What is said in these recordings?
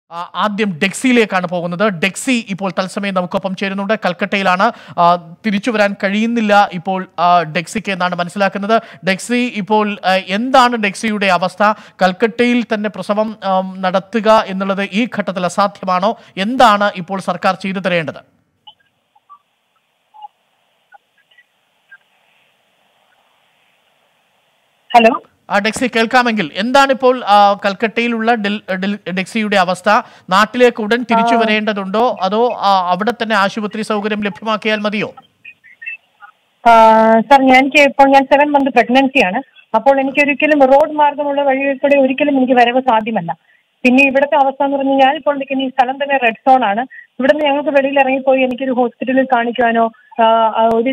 ആ, ആദ്യം ഡെക്സിയിലേക്കാണ് പോകുന്നത് ഡെക്സി ഇപ്പോൾ തത്സമയം നമുക്കൊപ്പം ചേരുന്നുണ്ട് കൽക്കട്ടയിലാണ് ആ, തിരിച്ചു വരാൻ കഴിയുന്നില്ല ഇപ്പോൾ ആ, ഡെക്സിക്ക് എന്നാണ് മനസ്സിലാക്കുന്നത് ഡെക്സി ഇപ്പോൾ ആ, എന്താണ് ഡെക്സിയുടെ അവസ്ഥ കൽക്കട്ടയിൽ തന്നെ പ്രസവം ആം, നടത്തുക എന്നുള്ളത് ഈ ഘട്ടത്തിൽ അസാധ്യമാണോ എന്താണ് ഇപ്പോൾ സർക്കാർ ചെയ്തു തരേണ്ടത് ഹലോ ആ ഡെക്സി കേൾക്കാമെങ്കിൽ എന്താണ് ഇപ്പോൾ ആ, കൽക്കട്ടയിലുള്ള ഡെൽ- ഡെൽ- ഡെക്സിയുടെ അവസ്ഥ നാട്ടിലേക്ക് ഉടൻ തിരിച്ചു വരേണ്ടതുണ്ടോ അതോ ആ, അവിടെ തന്നെ ആശുപത്രി സൗകര്യം ലഭ്യമാക്കിയാൽ മതിയോ സാർ ഞാൻ എനിക്ക് ഇപ്പോൾ ഞാൻ സെവൻ മന്ത് പ്രഗ്നൻസി ആണ് അപ്പോൾ എനിക്ക് ഒരിക്കലും റോഡ് മാർഗമുള്ള വഴിയിൽ കൂടെ ഒരിക്കലും എനിക്ക് വരവ് സാധ്യമല്ല പിന്നെ ഇവിടുത്തെ അവസ്ഥ എന്ന് പറഞ്ഞാൽ ഞാനിപ്പോൾ നിൽക്കുന്ന ഈ സ്ഥലം തന്നെ റെഡ് സോൺ ആണ് ഇവിടുന്ന് ഞങ്ങൾക്ക് വെളിയിൽ ഇറങ്ങിപ്പോയി എനിക്കൊരു ഹോസ്പിറ്റലിൽ കാണിക്കുവാനോ ആ, ആ, ഒരു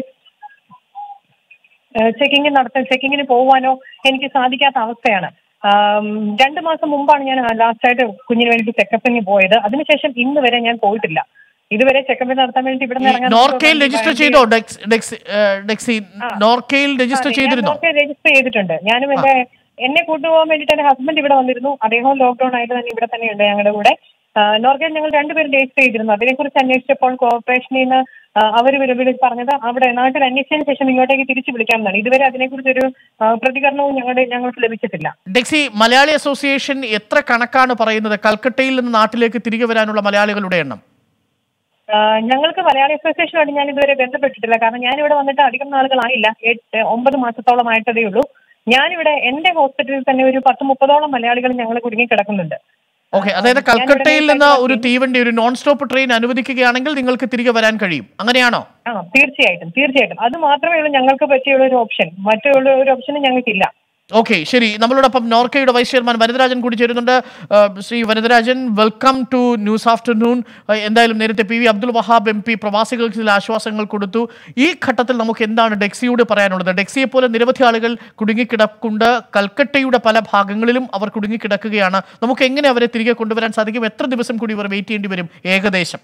ചെക്കിങ് നടത്താൻ ചെക്കിങ്ങിന് പോവാനോ എനിക്ക് സാധിക്കാത്ത അവസ്ഥയാണ് ആം, രണ്ട് മാസം മുമ്പാണ് ഞാൻ ലാസ്റ്റ് ആയിട്ട് കുഞ്ഞിന് വേണ്ടി ചെക്കപ്പിന് പോയത് അതിനുശേഷം ഇന്ന് വരെ ഞാൻ പോയിട്ടില്ല ഇതുവരെ ചെക്കപ്പ് നടത്താൻ വേണ്ടി ഇവിടെ ഈ നോർക്കയിൽ രജിസ്റ്റർ ചെയ്തോ ഡെക്സ്- ഡെക്സ്- ഏ, ഡെക്സി നോർക്കയിൽ രജിസ്റ്റർ ചെയ്തിരുന്നോ രജിസ്റ്റർ ചെയ്തിട്ടുണ്ട് ഞാനും എന്റെ എന്നെ കൂട്ടുപോകാൻ വേണ്ടിയിട്ട് എന്റെ ഹസ്ബൻഡ് ഇവിടെ വന്നിരുന്നു അദ്ദേഹവും ലോക്ക്ഡൌൺ ആയിട്ട് തന്നെ ഇവിടെ തന്നെയുണ്ട് ഞങ്ങളുടെ കൂടെ ആ, നോർക്കയിൽ ഞങ്ങൾ രണ്ടുപേരും രജിസ്റ്റർ ചെയ്തിരുന്നു അതിനെക്കുറിച്ച് അന്വേഷിച്ചപ്പോൾ കോർപ്പറേഷനിൽ നിന്ന് അവർ വിളിച്ച് പറഞ്ഞത് അവിടെ നാട്ടിൽ അന്വേഷിച്ചതിന് ശേഷം ഇങ്ങോട്ടേക്ക് തിരിച്ചു വിളിക്കാമെന്നാണ് ഇതുവരെ അതിനെക്കുറിച്ച് ഒരു പ്രതികരണവും ഞങ്ങളുടെ ഞങ്ങൾക്ക് ലഭിച്ചിട്ടില്ല ഡെക്സി മലയാളി അസോസിയേഷൻ എത്ര കണക്കാണ് പറയുന്നത് കൽക്കട്ടയിൽ നിന്ന് നാട്ടിലേക്ക് തിരികെ വരാനുള്ള മലയാളികളുടെ എണ്ണം ആ, ഞങ്ങൾക്ക് മലയാളി അസോസിയേഷനുമായിട്ട് ഞാൻ ഇതുവരെ ബന്ധപ്പെട്ടിട്ടില്ല കാരണം ഞാൻ ഇവിടെ വന്നിട്ട് അധികം നാളുകളായില്ല എട്ട് ഒമ്പത് മാസത്തോളമായിട്ടതേ ഉള്ളൂ ഞാനിവിടെ എന്റെ ഹോസ്പിറ്റലിൽ തന്നെ ഒരു പത്ത് മുപ്പതോളം മലയാളികൾ ഞങ്ങൾ കുടുങ്ങി കിടക്കുന്നുണ്ട് ഓക്കെ അതായത് കൽക്കട്ടയിൽ നിന്ന് ഒരു തീവണ്ടി ഒരു നോൺ സ്റ്റോപ്പ് ട്രെയിൻ അനുവദിക്കുകയാണെങ്കിൽ നിങ്ങൾക്ക് തിരികെ വരാൻ കഴിയും അങ്ങനെയാണോ ആ തീർച്ചയായിട്ടും തീർച്ചയായിട്ടും അത് മാത്രമേ ഉള്ളൂ ഞങ്ങൾക്ക് പറ്റിയുള്ള ഒരു ഓപ്ഷൻ മറ്റുള്ള ഒരു ഓപ്ഷനും ഞങ്ങൾക്കില്ല ഓക്കെ ശരി നമ്മളോടൊപ്പം നോർക്കയുടെ വൈസ് ചെയർമാൻ വരദരാജൻ കൂടി ചേരുന്നുണ്ട് ആ, Shri Varadarajan welcome to news afternoon ആ, എന്തായാലും നേരത്തെ P V Abdul Wahab M P പ്രവാസികൾക്ക് ചില ആശ്വാസങ്ങൾ കൊടുത്തു ഈ ഘട്ടത്തിൽ നമുക്ക് എന്താണ് ഡെക്സിയോട് പറയാനുള്ളത് ഡെക്സിയെ പോലെ നിരവധി ആളുകൾ കുടുങ്ങിക്കിടക്കുണ്ട് കൽക്കട്ടയുടെ പല ഭാഗങ്ങളിലും അവർ കുടുങ്ങിക്കിടക്കുകയാണ് നമുക്ക് എങ്ങനെ അവരെ തിരികെ കൊണ്ടുവരാൻ സാധിക്കും എത്ര ദിവസം കൂടി ഇവർ വെയിറ്റ് ചെയ്യേണ്ടി വരും ഏകദേശം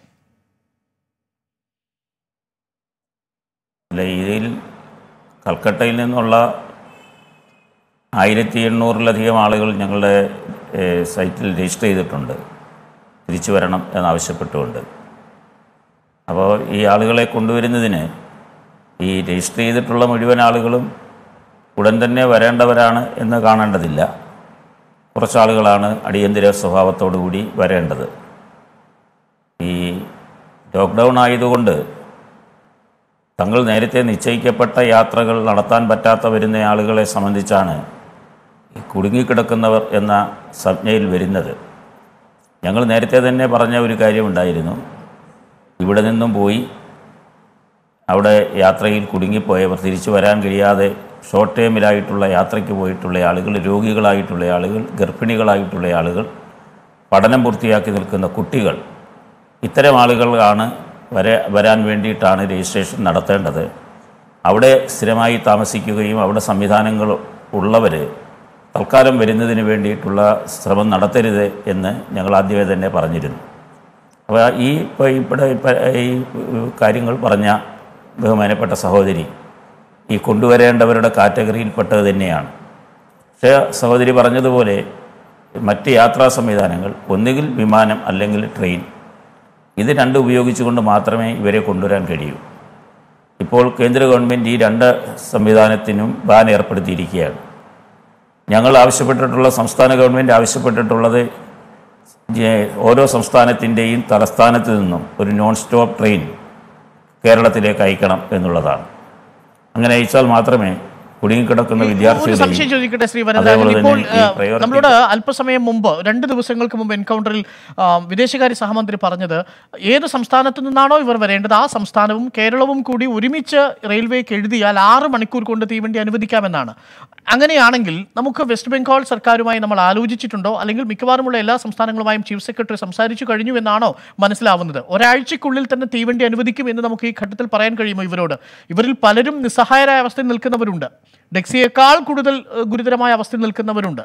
അല്ല ഇതിൽ കൽക്കട്ടയിൽ നിന്നുള്ള ആയിരത്തി എണ്ണൂറിലധികം ആളുകൾ ഞങ്ങളുടെ ഏഹ്, സൈറ്റിൽ രജിസ്റ്റർ ചെയ്തിട്ടുണ്ട് തിരിച്ചു വരണം എന്നാവശ്യപ്പെട്ടുകൊണ്ട് അപ്പോൾ ഈ ആളുകളെ കൊണ്ടുവരുന്നതിന് ഈ രജിസ്റ്റർ ചെയ്തിട്ടുള്ള മുഴുവൻ ആളുകളും ഉടൻ തന്നെ വരേണ്ടവരാണ് എന്ന് കാണേണ്ടതില്ല കുറച്ച് ആളുകളാണ് അടിയന്തര സ്വഭാവത്തോടു കൂടി വരേണ്ടത് ഈ ലോക്ക്ഡൗൺ ആയതുകൊണ്ട് തങ്ങൾ നേരത്തെ നിശ്ചയിക്കപ്പെട്ട യാത്രകൾ നടത്താൻ പറ്റാത്ത വരുന്ന ആളുകളെ സംബന്ധിച്ചാണ് ഈ കുടുങ്ങിക്കിടക്കുന്നവർ എന്ന സംജ്ഞയിൽ വരുന്നത് ഞങ്ങൾ നേരത്തെ തന്നെ പറഞ്ഞ ഒരു കാര്യമുണ്ടായിരുന്നു ഇവിടെ നിന്നും പോയി അവിടെ യാത്രയിൽ കുടുങ്ങിപ്പോയവർ തിരിച്ചു വരാൻ കഴിയാതെ ഷോർട്ട് ടേമിലായിട്ടുള്ള യാത്രയ്ക്ക് പോയിട്ടുള്ള ആളുകൾ രോഗികളായിട്ടുള്ള ആളുകൾ ഗർഭിണികളായിട്ടുള്ള ആളുകൾ പഠനം പൂർത്തിയാക്കി നിൽക്കുന്ന കുട്ടികൾ ഇത്തരം ആളുകളാണ് വരെ വരാൻ വേണ്ടിയിട്ടാണ് രജിസ്ട്രേഷൻ നടത്തേണ്ടത് അവിടെ സ്ഥിരമായി താമസിക്കുകയും അവിടെ സംവിധാനങ്ങൾ ഉള്ളവർ തൽക്കാലം വരുന്നതിന് വേണ്ടിയിട്ടുള്ള ശ്രമം നടത്തരുത് എന്ന് ഞങ്ങൾ ആദ്യമേ തന്നെ പറഞ്ഞിരുന്നു അപ്പോൾ ഈ ഇപ്പോൾ ഇവിടെ ഇപ്പം ഈ കാര്യങ്ങൾ പറഞ്ഞ ബഹുമാനപ്പെട്ട സഹോദരി ഈ കൊണ്ടുവരേണ്ടവരുടെ കാറ്റഗറിയിൽപ്പെട്ടത് തന്നെയാണ് പക്ഷേ സഹോദരി പറഞ്ഞതുപോലെ മറ്റ് യാത്രാ സംവിധാനങ്ങൾ ഒന്നുകിൽ വിമാനം അല്ലെങ്കിൽ ട്രെയിൻ ഇത് രണ്ട് ഉപയോഗിച്ചുകൊണ്ട് മാത്രമേ ഇവരെ കൊണ്ടുവരാൻ കഴിയൂ ഇപ്പോൾ കേന്ദ്ര ഗവൺമെൻറ് ഈ രണ്ട് സംവിധാനത്തിനും ബാൻ ഏർപ്പെടുത്തിയിരിക്കുകയാണ് ഞങ്ങൾ ആവശ്യപ്പെട്ടിട്ടുള്ള സംസ്ഥാന ഗവൺമെൻറ് ആവശ്യപ്പെട്ടിട്ടുള്ളത് ജെ- ഓരോ സംസ്ഥാനത്തിൻ്റെയും തലസ്ഥാനത്ത് നിന്നും ഒരു നോൺ സ്റ്റോപ്പ് ട്രെയിൻ കേരളത്തിലേക്ക് അയക്കണം എന്നുള്ളതാണ് അങ്ങനെ അയച്ചാൽ മാത്രമേ കുടുങ്ങിക്കിടക്കുന്ന ഒരു സംശയം വിദ്യാർത്ഥികളെയും ചോദിക്കട്ടെ ശ്രീ അതേപോലെ വരദരാജൻ തന്നെ ഇപ്പോൾ ഈ ആ, priority- നമ്മളോട് അല്പസമയം മുമ്പ് രണ്ട് ദിവസങ്ങൾക്ക് മുമ്പ് എൻകൗണ്ടറിൽ ആ, വിദേശകാര്യ സഹമന്ത്രി പറഞ്ഞത് ഏത് സംസ്ഥാനത്തു നിന്നാണോ ഇവർ വരേണ്ടത് ആ സംസ്ഥാനവും കേരളവും കൂടി ഒരുമിച്ച് റെയിൽവേക്ക് എഴുതിയാൽ ആറ് മണിക്കൂർ കൊണ്ട് തീവണ്ടി അനുവദിക്കാമെന്നാണ് അങ്ങനെയാണെങ്കിൽ നമുക്ക് വെസ്റ്റ് ബംഗാൾ സർക്കാരുമായി നമ്മൾ ആലോചിച്ചിട്ടുണ്ടോ അല്ലെങ്കിൽ മിക്കവാറുമുള്ള എല്ലാ സംസ്ഥാനങ്ങളുമായും ചീഫ് സെക്രട്ടറി സംസാരിച്ചു കഴിഞ്ഞു എന്നാണോ മനസ്സിലാവുന്നത് ഒരാഴ്ചക്കുള്ളിൽ തന്നെ തീവണ്ടി അനുവദിക്കും എന്ന് നമുക്ക് ഈ ഘട്ടത്തിൽ പറയാൻ കഴിയുമോ ഇവരോട് ഇവരിൽ പലരും നിസ്സഹായരായ അവസ്ഥയിൽ നിൽക്കുന്നവരുണ്ട് ഡെക്സിയേക്കാൾ കൂടുതൽ ഏഹ്, ഗുരുതരമായ അവസ്ഥയിൽ നിൽക്കുന്നവരുണ്ട്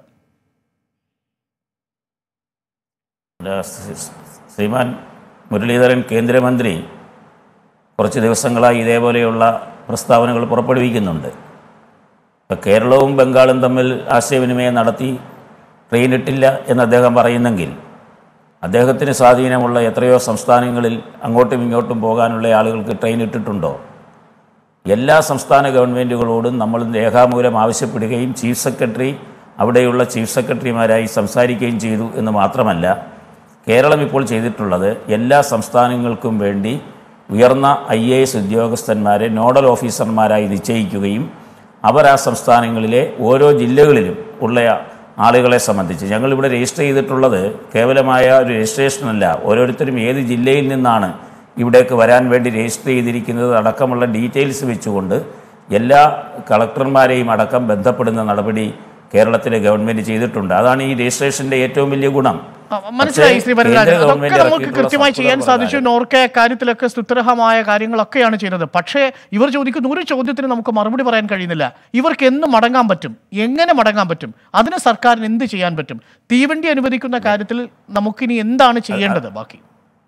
ശ്രീമാൻ മുരളീധരൻ കേന്ദ്രമന്ത്രി കുറച്ച് ദിവസങ്ങളായി ഇതേപോലെയുള്ള പ്രസ്താവനകൾ പുറപ്പെടുവിക്കുന്നുണ്ട് ഇപ്പോൾ കേരളവും ബംഗാളും തമ്മിൽ ആശയവിനിമയം നടത്തി ട്രെയിൻ ഇട്ടില്ല എന്ന് അദ്ദേഹം പറയുന്നെങ്കിൽ അദ്ദേഹത്തിന് സ്വാധീനമുള്ള എത്രയോ സംസ്ഥാനങ്ങളിൽ അങ്ങോട്ടും ഇങ്ങോട്ടും പോകാനുള്ള ആളുകൾക്ക് ട്രെയിൻ ഇട്ടിട്ടുണ്ടോ എല്ലാ സംസ്ഥാന ഗവൺമെൻറ്റുകളോടും നമ്മൾ രേഖാമൂലം ആവശ്യപ്പെടുകയും ചീഫ് സെക്രട്ടറി അവിടെയുള്ള ചീഫ് സെക്രട്ടറിമാരായി സംസാരിക്കുകയും ചെയ്തു എന്ന് മാത്രമല്ല കേരളം ഇപ്പോൾ ചെയ്തിട്ടുള്ളത് എല്ലാ സംസ്ഥാനങ്ങൾക്കും വേണ്ടി ഉയർന്ന ഐ എ എസ് ഉദ്യോഗസ്ഥന്മാരെ നോഡൽ ഓഫീസർമാരായി നിശ്ചയിക്കുകയും അവർ ആ സംസ്ഥാനങ്ങളിലെ ഓരോ ജില്ലകളിലും ഉള്ള ആളുകളെ സംബന്ധിച്ച് ഞങ്ങളിവിടെ രജിസ്റ്റർ ചെയ്തിട്ടുള്ളത് കേവലമായ ഒരു രജിസ്ട്രേഷനല്ല ഓരോരുത്തരും ഏത് ജില്ലയിൽ നിന്നാണ് ഇവിടേക്ക് വരാൻ വേണ്ടി രജിസ്റ്റർ ചെയ്തിരിക്കുന്നത് അടക്കമുള്ള ഡീറ്റെയിൽസ് വെച്ചുകൊണ്ട് എല്ലാ കളക്ടർമാരെയും അടക്കം ബന്ധപ്പെടുന്ന നടപടി കേരളത്തിലെ ഗവൺമെൻറ് ചെയ്തിട്ടുണ്ട് അതാണ് ഈ രജിസ്ട്രേഷൻ്റെ ഏറ്റവും വലിയ ഗുണം ആ, മനസ്സിലായി ശ്രീ പക്ഷേ ഭരതരാജൻ കേന്ദ്ര അതൊക്കെ ഗവൺമെന്റ് നമുക്ക് ഇറക്കിയിട്ടുള്ള കൃത്യമായി ചെയ്യാൻ സർക്കുലർ സാധിച്ചു നോർക്കെ കാര്യത്തിലൊക്കെ സ്തുത്യർഹമായ കാര്യങ്ങളൊക്കെയാണ് ചെയ്തത് പക്ഷേ ഇവർ ചോദിക്കുന്ന ഒരു ചോദ്യത്തിന് നമുക്ക് മറുപടി പറയാൻ കഴിയുന്നില്ല ഇവർക്ക് എന്ന് മടങ്ങാൻ പറ്റും എങ്ങനെ മടങ്ങാൻ പറ്റും അതിന് സർക്കാരിന് എന്ത് ചെയ്യാൻ പറ്റും തീവണ്ടി അനുവദിക്കുന്ന കാര്യത്തിൽ നമുക്കിനി എന്താണ് ചെയ്യേണ്ടത് ബാക്കി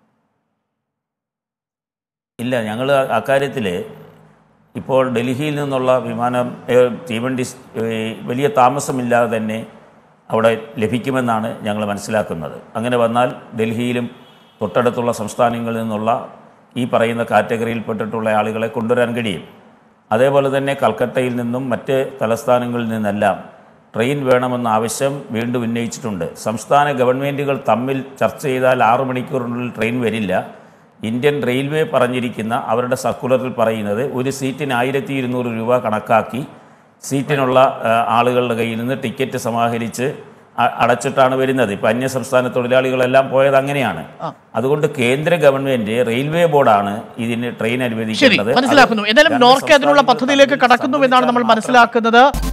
ഇല്ല ഞങ്ങൾ അക്കാര്യത്തിൽ ഇപ്പോൾ ഡൽഹിയിൽ നിന്നുള്ള വിമാനം ഏഹ്, തീവണ്ടി സ്- ഏഹ്, വലിയ താമസമില്ലാതെ തന്നെ അവിടെ ലഭിക്കുമെന്നാണ് ഞങ്ങൾ മനസ്സിലാക്കുന്നത് അങ്ങനെ വന്നാൽ ഡൽഹിയിലും തൊട്ടടുത്തുള്ള സംസ്ഥാനങ്ങളിൽ നിന്നുള്ള ഈ പറയുന്ന കാറ്റഗറിയിൽപ്പെട്ടിട്ടുള്ള ആളുകളെ കൊണ്ടുവരാൻ കഴിയും അതേപോലെ തന്നെ കൽക്കട്ടയിൽ നിന്നും മറ്റ് തലസ്ഥാനങ്ങളിൽ നിന്നെല്ലാം ട്രെയിൻ വേണമെന്ന ആവശ്യം വീണ്ടും ഉന്നയിച്ചിട്ടുണ്ട് സംസ്ഥാന ഗവൺമെൻറ്റുകൾ തമ്മിൽ ചർച്ച ചെയ്താൽ ആറു മണിക്കൂറിനുള്ളിൽ ട്രെയിൻ വരില്ല ഇന്ത്യൻ റെയിൽവേ പറഞ്ഞിരിക്കുന്ന അവരുടെ സർക്കുലറിൽ പറയുന്നത് ഒരു സീറ്റിന് ആയിരത്തി ഇരുന്നൂറ് രൂപ കണക്കാക്കി സീറ്റിനുള്ള ആ, ആളുകളുടെ കയ്യിൽ നിന്ന് ടിക്കറ്റ് സമാഹരിച്ച് അ- അടച്ചിട്ടാണ് വരുന്നത് ഇപ്പം അന്യ സംസ്ഥാന തൊഴിലാളികളെല്ലാം പോയത് അങ്ങനെയാണ് അതുകൊണ്ട് കേന്ദ്ര ഗവൺമെന്റ് റെയിൽവേ ബോർഡാണ് ഇതിന് ട്രെയിൻ ശരി അനുവദിക്കേണ്ടത് മനസ്സിലാക്കുന്നു അത് എന്തായാലും രണ്ട് നോർക്കെ അതിനുള്ള സംസ്ഥാനങ്ങൾ പദ്ധതിയിലേക്ക് തമ്മിൽ കടക്കുന്നു എന്നാണ് നമ്മൾ സമ്മതിച്ചാൽ മാത്രമേ മനസ്സിലാക്കുന്നത്